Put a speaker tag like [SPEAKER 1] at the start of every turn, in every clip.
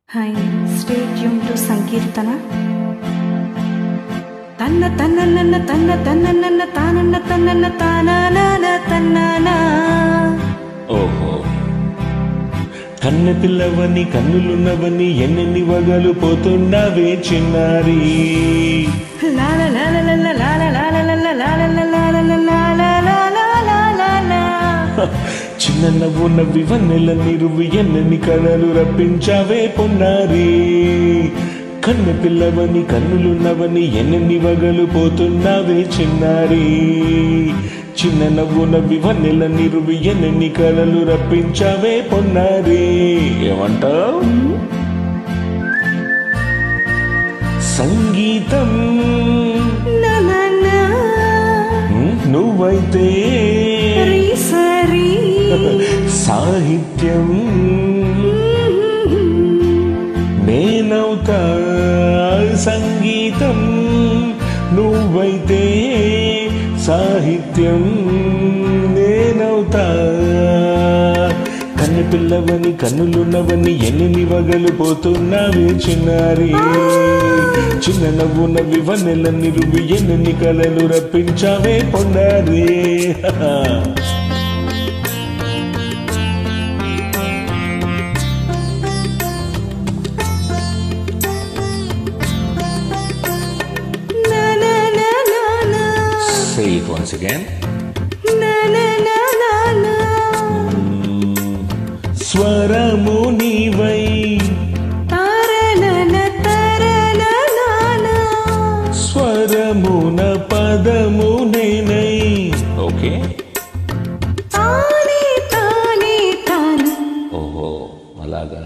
[SPEAKER 1] Hi stay tune to సంకీర్తన తన్న తన్న నన్న తన్న తన్న నన్న తానన్న తన్నన్న తానాన తన్నానా
[SPEAKER 2] ఓహో కన్న పిల్లవని కన్నులున్నవని ఎన్నెన్ని వగలు పోతున్నావే చిన్నారి
[SPEAKER 1] లాల లాల లల్ల లాల లాల లల్ల లాల లల్ల లాల లాల లాల లాల లాల.
[SPEAKER 2] చిన్న నవ్వు నవ్వి వన్నెల నిరువు ఎన్నెన్ని కళలు రప్పించావే పొన్నారి కన్న పిల్లవని కన్నులున్నవని ఎన్నెన్ని వగలు పోతున్నావే చిన్నారి చిన్న నవ్వు నవ్వి వన్నెల నిరువు ఎన్నెన్ని కళలు రప్పించావే పొన్నారి ఏమంటావు సంగీతం
[SPEAKER 1] నా నా నా.
[SPEAKER 2] హ్మ్, నువ్వైతే
[SPEAKER 1] రీ సరీ.
[SPEAKER 2] సాహిత్యం నేనవుతా సంగీతం నువ్వైతే సాహిత్యం నేనవుతా కన్ను పిల్లవని కన్నులున్నవని ఎన్ని వగలు పోతున్నావే చిన్నారి చిన్న నవ్వు నవ్వి వన్నెల నిరువి ఎన్ని కలలు రప్పించావే పొన్నారే
[SPEAKER 1] నా నా నా నా నా.
[SPEAKER 2] Say it once again.
[SPEAKER 1] నా నా నా నా నా.
[SPEAKER 2] స్వరము నీవై
[SPEAKER 1] తారనన తరననాన.
[SPEAKER 2] స్వరమున పదము నేనై ఓకే
[SPEAKER 1] తానే తానే తాన.
[SPEAKER 2] ఓహో అలాగా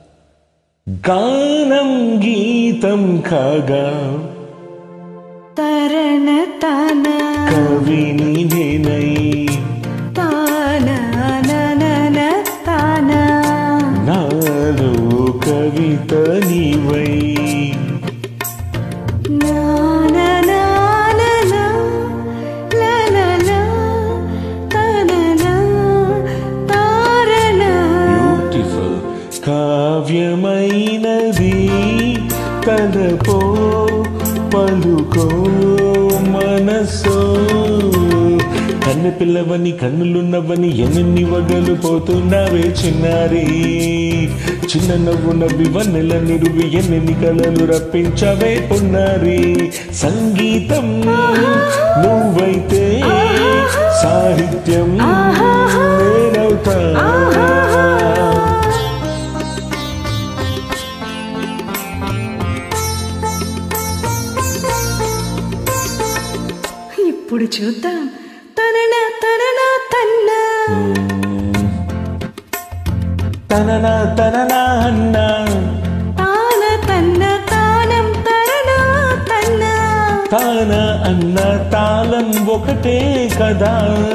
[SPEAKER 2] గానం గీతం కాగా
[SPEAKER 1] తరన తన.
[SPEAKER 2] కవిని నేనై
[SPEAKER 1] తానననన తాన.
[SPEAKER 2] నాలో కవిత నీవై
[SPEAKER 1] నాననానన. లలల. తనన. తారన.
[SPEAKER 2] బ్యూటిఫుల్ కావ్యమైనది కలపో పలుకో మనసో కన్న పిల్లవని కన్నులున్నవని ఎన్ని వగలు పోతున్నావే చిన్నారి చిన్న నవ్వు నవ్వి వన్నెల నిరువి ఎన్ని కలలు రప్పించవే పొన్నారి సంగీతం నువ్వైతే సాహిత్యం నేనవుతా
[SPEAKER 1] ఇప్పుడు చూద్దాం తనన తనన తన్న
[SPEAKER 2] తననా తననా అన్నా
[SPEAKER 1] తాన తన్న తానం తరణ తన్న
[SPEAKER 2] తాన అన్న తాళం ఒకటే కదా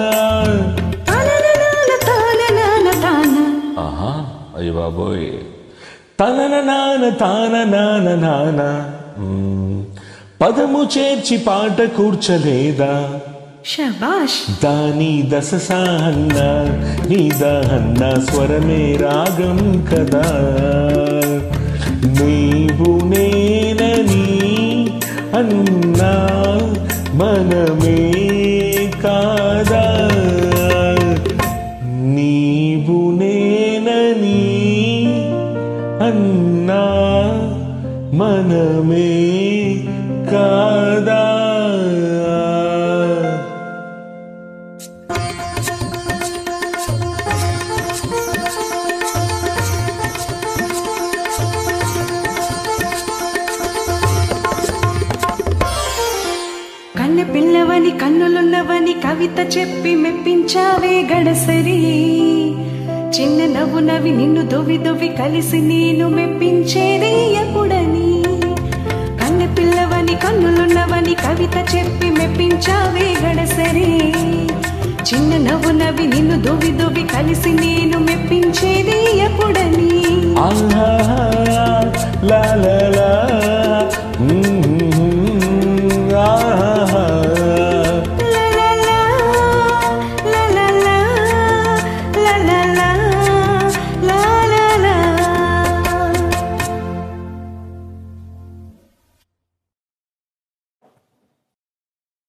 [SPEAKER 1] తనననాన తాననాన తాన
[SPEAKER 2] ఆహా అయ్య బాబోయ్ తనన నాన తాన నాన నాన మ్మ్. పదము చేర్చి పాట కూర్చలేదా
[SPEAKER 1] శబాష్
[SPEAKER 2] దాని దశ సాహన్న నీ దహన్న స్వరమే రాగం కదా నీవు నేనని అన్నా మనమే కాదా నీవు నేనని అన్నా మనమే కాదా
[SPEAKER 1] కన్న పిల్లవని కన్నులున్నవని కవిత చెప్పి మెప్పించావే గడసరి చిన్న నవ్వు నవ్వి నిన్ను దొవి దొవి కలిసి నేను మెప్పించేది ఎప్పుడని కన్న పిల్లవని కన్నులున్నవని కవిత చెప్పి మెప్పించావే గడసరి చిన్న నవ్వు నవ్వి నిన్ను దొవి దొవి కలిసి నేను మెప్పించేది ఎప్పుడని
[SPEAKER 2] ఆహా లా లా